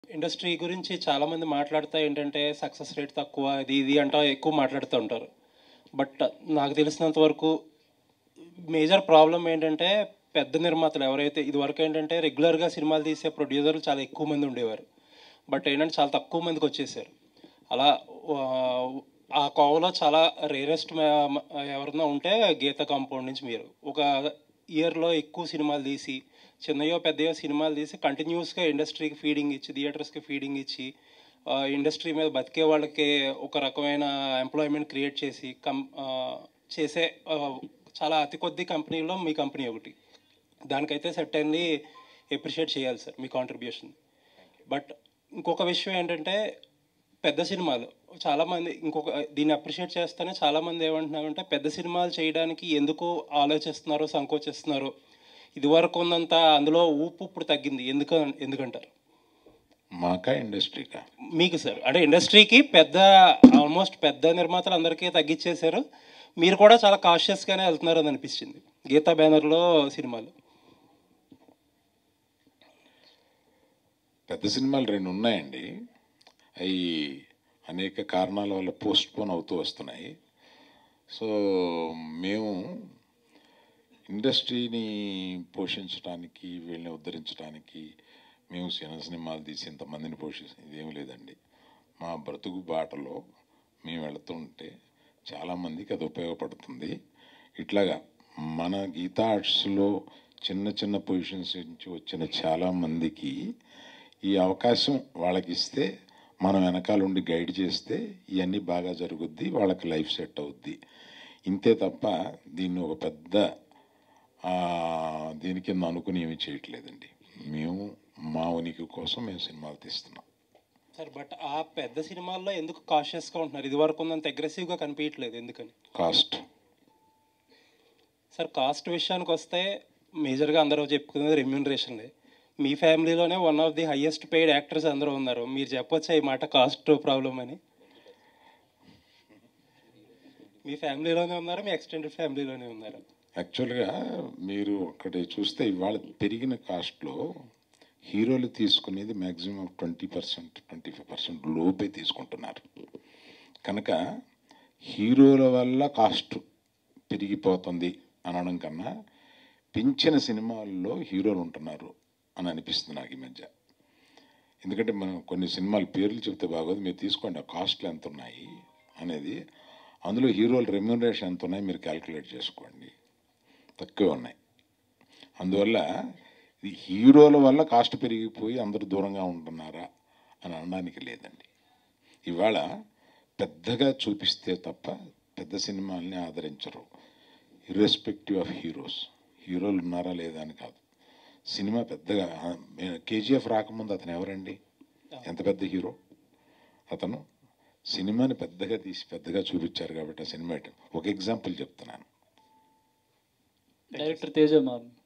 industry గురించి చాలా మంది మాట్లాడుతా ఏంటంటే సక్సెస్ రేట్ తక్కువ అది ఇది అంటా ఎక్కువ మాట్లాడుతూ ఉంటారు బట్ నాకు తెలిసినంత వరకు మేజర్ ప్రాబ్లం ఏంటంటే పెద్ద నిర్మాతలు ఎవరైతే ఇదివరకు ఏంటంటే రెగ్యులర్గా సినిమాలు తీసే ప్రొడ్యూసర్లు చాలా ఎక్కువ మంది ఉండేవారు బట్ ఏంటంటే చాలా తక్కువ మందికి వచ్చేసారు అలా ఆ, ఆ కోవలో చాలా రేరెస్ట్ ఎవరన్నా ఉంటే గీత కాంపౌండ్ నుంచి మీరు ఒక ఇయర్లో ఎక్కువ సినిమాలు తీసి చిన్నయో పెద్దయో సినిమాలు తీసి కంటిన్యూస్గా ఇండస్ట్రీకి ఫీడింగ్ ఇచ్చి థియేటర్స్కి ఫీడింగ్ ఇచ్చి ఆ, ఇండస్ట్రీ మీద బతికే వాళ్ళకి ఒక రకమైన ఎంప్లాయ్మెంట్ క్రియేట్ చేసి కం ఆ, చేసే ఆ, చాలా అతి కొద్ది కంపెనీలో మీ కంపెనీ ఒకటి దానికైతే సెటన్లీ ఎప్రిషియేట్ చేయాలి సార్ మీ కాంట్రిబ్యూషన్ బట్ ఇంకొక విషయం ఏంటంటే పెద్ద సినిమాలు చాలామంది ఇంకొక దీన్ని అప్రిషియేట్ చేస్తేనే చాలామంది ఏమంటున్నారంటే పెద్ద సినిమాలు చేయడానికి ఎందుకు ఆలోచిస్తున్నారో సంకోచిస్తున్నారో ఇదివరకు ఉన్నంత అందులో ఊపు ఇప్పుడు తగ్గింది ఎందుకు ఎందుకంటారు మాకా ఇండస్ట్రీకా మీకు సార్ అంటే ఇండస్ట్రీకి పెద్ద ఆల్మోస్ట్ పెద్ద నిర్మాతలు అందరికీ తగ్గించేశారు మీరు కూడా చాలా కాషియస్గానే వెళ్తున్నారు అని అనిపించింది గీతా బ్యానర్లో సినిమాలు పెద్ద సినిమాలు రెండు ఉన్నాయండి అవి అనేక కారణాల వల్ల పోస్ట్ పోన్ అవుతూ వస్తున్నాయి సో మేము ఇండస్ట్రీని పోషించడానికి వీళ్ళని ఉద్ధరించడానికి మేము చిన్న సినిమాలు తీసి ఇంతమందిని పోషించి ఇదేమి లేదండి మా బ్రతుకు బాటలో మేము వెళుతుంటే చాలామందికి అది ఉపయోగపడుతుంది ఇట్లాగా మన గీతా ఆర్ట్స్లో చిన్న చిన్న పొజిషన్స్ నుంచి వచ్చిన చాలామందికి ఈ అవకాశం వాళ్ళకి ఇస్తే మనం వెనకాల ఉండి గైడ్ చేస్తే ఇవన్నీ బాగా జరుగుద్ది వాళ్ళకి లైఫ్ సెట్ అవుద్ది ఇంతే తప్ప దీన్ని ఒక పెద్ద ఆ, దీని కింద అనుకుని ఏమీ చేయట్లేదండి మేము మా ఉనికి కోసం మేము సినిమాలు తీస్తున్నాం సార్ బట్ ఆ పెద్ద సినిమాల్లో ఎందుకు కాషియస్గా ఉంటున్నారు ఇదివరకు ఉన్నంత అగ్రెసివ్గా కనిపించట్లేదు ఎందుకని కాస్ట్ సార్ కాస్ట్ విషయానికి వస్తే మేజర్గా అందరూ చెప్పుకునేది రెమ్యూనరేషన్లే మీ ఫ్యామిలీలోనే one of the highest paid actors అందరూ ఉన్నారు మీరు చెప్పొచ్చా ఈ మాట కాస్ట్ ప్రాబ్లం అని మీ ఫ్యామిలీలోనే ఉన్నారు మీ ఎక్స్టెండెడ్ ఫ్యామిలీలోనే ఉన్నారు యాక్చువల్గా మీరు ఒకటి చూస్తే ఇవాళ పెరిగిన కాస్ట్లో హీరోలు తీసుకునేది maximum twenty percent twenty five percent లోపే తీసుకుంటున్నారు కనుక హీరోల వల్ల కాస్ట్ పెరిగిపోతుంది అనడం కన్నా పెంచిన సినిమాల్లో హీరోలు ఉంటున్నారు అని అనిపిస్తుంది నాకు ఈ మధ్య ఎందుకంటే మనం కొన్ని సినిమాల పేర్లు చెప్తే బాగోదు మీరు తీసుకోండి ఆ కాస్ట్లు ఎంత ఉన్నాయి అనేది అందులో హీరోల రెమ్యూనరేషన్ ఎంత ఉన్నాయి మీరు క్యాలిక్యులేట్ చేసుకోండి తక్కువ ఉన్నాయి అందువల్ల ఇది హీరోల వల్ల కాస్ట్ పెరిగిపోయి అందరూ దూరంగా ఉంటున్నారా అని అనడానికి లేదండి ఇవాళ పెద్దగా చూపిస్తే తప్ప పెద్ద సినిమాల్ని ఆదరించరు ఇర్రెస్పెక్టివ్ ఆఫ్ హీరోస్ హీరోలు ఉన్నారా లేదా అని కాదు సినిమా పెద్దగా కేజీఎఫ్ రాకముందు అతను ఎవరండి ఎంత పెద్ద హీరో అతను సినిమాని పెద్దగా తీసి పెద్దగా చూపించారు కాబట్టి ఆ సినిమా ఒక ఎగ్జాంపుల్ చెప్తున్నాను డైరెక్టర్ తేజ మారు